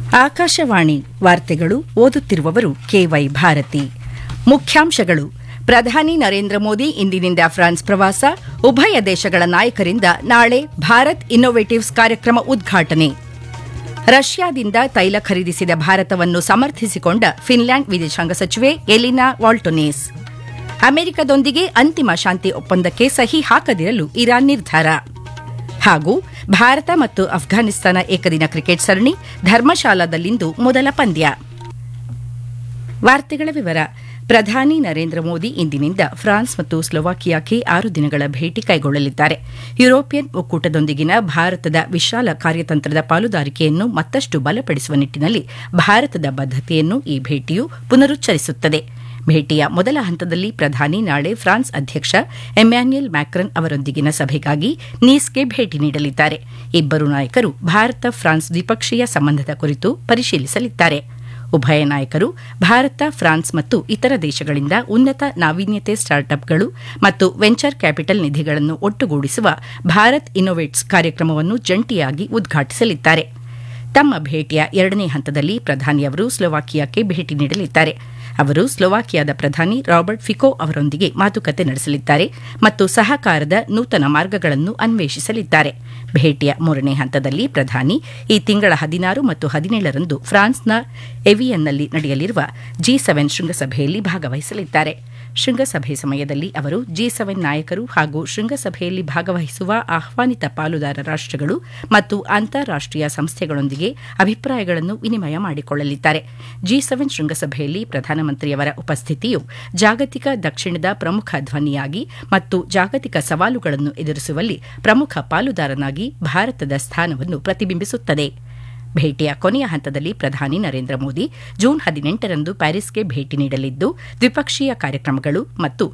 ಆಕಾಶವಾಣಿ ವಾರ್ತೆಗಳು ಓದುತ್ತಿರುವವರು ಕೆವೈ ಭಾರತಿ ಮುಖ್ಯಾಂಶಗಳು ಪ್ರಧಾನಿ ನರೇಂದ್ರ ಮೋದಿ ಇಂದಿನಿಂದ ಫ್ರಾನ್ಸ್ ಪ್ರವಾಸ ಉಭಯ ದೇಶಗಳ ನಾಯಕರಿಂದ ನಾಳೆ ಭಾರತ್ ಇನ್ನೋವೇಟಿವ್ಸ್ ಕಾರ್ಯಕ್ರಮ ಉದ್ಘಾಟನೆ ರಷ್ಯಾದಿಂದ ತೈಲ ಖರೀದಿಸಿದ ಭಾರತವನ್ನು ಸಮರ್ಥಿಸಿಕೊಂಡ ಫಿನ್ಲ್ಯಾಂಡ್ ವಿದೇಶಾಂಗ ಸಚಿವೆ ಎಲಿನಾ ವಾಲ್ಟೊನೇಸ್ ಅಮೆರಿಕದೊಂದಿಗೆ ಅಂತಿಮ ಶಾಂತಿ ಒಪ್ಪಂದಕ್ಕೆ ಸಹಿ ಹಾಕದಿರಲು ಇರಾನ್ ನಿರ್ಧಾರ ಹಾಗೂ ಭಾರತ ಮತ್ತು ಅಫ್ಘಾನಿಸ್ತಾನ ಏಕದಿನ ಕ್ರಿಕೆಟ್ ಸರಣಿ ಧರ್ಮಶಾಲಾದಲ್ಲಿಂದು ಮೊದಲ ಪಂದ್ಯ ವಾರ್ತೆಗಳ ವಿವರ ಪ್ರಧಾನಿ ನರೇಂದ್ರ ಮೋದಿ ಇಂದಿನಿಂದ ಫ್ರಾನ್ಸ್ ಮತ್ತು ಸ್ಲೋವಾಕಿಯಾಕ್ಕೆ ಆರು ದಿನಗಳ ಭೇಟಿ ಕೈಗೊಳ್ಳಲಿದ್ದಾರೆ ಯುರೋಪಿಯನ್ ಒಕ್ಕೂಟದೊಂದಿಗಿನ ಭಾರತದ ವಿಶಾಲ ಕಾರ್ಯತಂತ್ರದ ಪಾಲುದಾರಿಕೆಯನ್ನು ಮತ್ತಷ್ಟು ಬಲಪಡಿಸುವ ನಿಟ್ಟಿನಲ್ಲಿ ಭಾರತದ ಬದ್ದತೆಯನ್ನು ಈ ಭೇಟಿಯು ಪುನರುಚ್ಚರಿಸುತ್ತದೆ ಭೇಟಿಯ ಮೊದಲ ಹಂತದಲ್ಲಿ ಪ್ರಧಾನಿ ನಾಳೆ ಫ್ರಾನ್ಸ್ ಅಧ್ಯಕ್ಷ ಎಮ್ಯಾನ್ಯುಯಲ್ ಮ್ಯಾಕ್ರನ್ ಅವರೊಂದಿಗಿನ ಸಭೆಗಾಗಿ ನೀಸ್ಗೆ ಭೇಟಿ ನೀಡಲಿದ್ದಾರೆ ಇಬ್ಬರು ನಾಯಕರು ಭಾರತ ಫ್ರಾನ್ಸ್ ದ್ವಿಪಕ್ಷೀಯ ಸಂಬಂಧದ ಕುರಿತು ಪರಿಶೀಲಿಸಲಿದ್ದಾರೆ ಉಭಯ ನಾಯಕರು ಭಾರತ ಫ್ರಾನ್ಸ್ ಮತ್ತು ಇತರ ದೇಶಗಳಿಂದ ಉನ್ನತ ನಾವೀನ್ಯತೆ ಸ್ಟಾರ್ಟ್ಅಪ್ಗಳು ಮತ್ತು ವೆಂಚರ್ ಕ್ಯಾಪಿಟಲ್ ನಿಧಿಗಳನ್ನು ಒಟ್ಟುಗೂಡಿಸುವ ಭಾರತ್ ಇನ್ನೋವೇಟ್ಸ್ ಕಾರ್ಯಕ್ರಮವನ್ನು ಜಂಟಿಯಾಗಿ ಉದ್ಘಾಟಿಸಲಿದ್ದಾರೆ ತಮ್ಮ ಭೇಟಿಯ ಎರಡನೇ ಹಂತದಲ್ಲಿ ಪ್ರಧಾನಿಯವರು ಸ್ಲೋವಾಕಿಯಾಕ್ಕೆ ಭೇಟಿ ನೀಡಲಿದ್ದಾರೆ ಅವರು ಸ್ಲೋವಾಕಿಯಾದ ಪ್ರಧಾನಿ ರಾಬರ್ಟ್ ಫಿಕೋ ಅವರೊಂದಿಗೆ ಮಾತುಕತೆ ನಡೆಸಲಿದ್ದಾರೆ ಮತ್ತು ಸಹಕಾರದ ನೂತನ ಮಾರ್ಗಗಳನ್ನು ಅನ್ವೇಷಿಸಲಿದ್ದಾರೆ ಭೇಟಿಯ ಮೂರನೇ ಹಂತದಲ್ಲಿ ಪ್ರಧಾನಿ ಈ ತಿಂಗಳ ಹದಿನಾರು ಮತ್ತು ಹದಿನೇಳರಂದು ಫ್ರಾನ್ಸ್ನ ಎವಿಯನ್ನಲ್ಲಿ ನಡೆಯಲಿರುವ ಜಿ ಸೆವೆನ್ ಶೃಂಗಸಭೆಯಲ್ಲಿ ಭಾಗವಹಿಸಲಿದ್ದಾರೆ ಶೃಂಗಸಭೆ ಸಮಯದಲ್ಲಿ ಅವರು ಜಿ ಸೆವೆನ್ ನಾಯಕರು ಹಾಗೂ ಶೃಂಗಸಭೆಯಲ್ಲಿ ಭಾಗವಹಿಸುವ ಆಹ್ವಾನಿತ ಪಾಲುದಾರ ರಾಷ್ಟಗಳು ಮತ್ತು ಅಂತಾರಾಷ್ಟೀಯ ಸಂಸ್ಥೆಗಳೊಂದಿಗೆ ಅಭಿಪ್ರಾಯಗಳನ್ನು ವಿನಿಮಯ ಮಾಡಿಕೊಳ್ಳಲಿದ್ದಾರೆ ಜಿ ಸೆವೆನ್ ಶೃಂಗಸಭೆಯಲ್ಲಿ ಪ್ರಧಾನಮಂತ್ರಿಯವರ ಉಪಸ್ಥಿತಿಯು ಜಾಗತಿಕ ದಕ್ಷಿಣದ ಪ್ರಮುಖ ಧ್ವನಿಯಾಗಿ ಮತ್ತು ಜಾಗತಿಕ ಸವಾಲುಗಳನ್ನು ಎದುರಿಸುವಲ್ಲಿ ಪ್ರಮುಖ ಪಾಲುದಾರನಾಗಿ ಭಾರತದ ಸ್ಥಾನವನ್ನು ಪ್ರತಿಬಿಂಬಿಸುತ್ತದೆ ಭೇಟಿಯ ಕೊನೆಯ ಹಂತದಲ್ಲಿ ಪ್ರಧಾನಿ ನರೇಂದ್ರ ಮೋದಿ ಜೂನ್ ಹದಿನೆಂಟರಂದು ಪ್ಯಾರಿಸ್ಗೆ ಭೇಟಿ ನೀಡಲಿದ್ದು ದ್ವಿಪಕ್ಷೀಯ ಕಾರ್ಯಕ್ರಮಗಳು ಮತ್ತು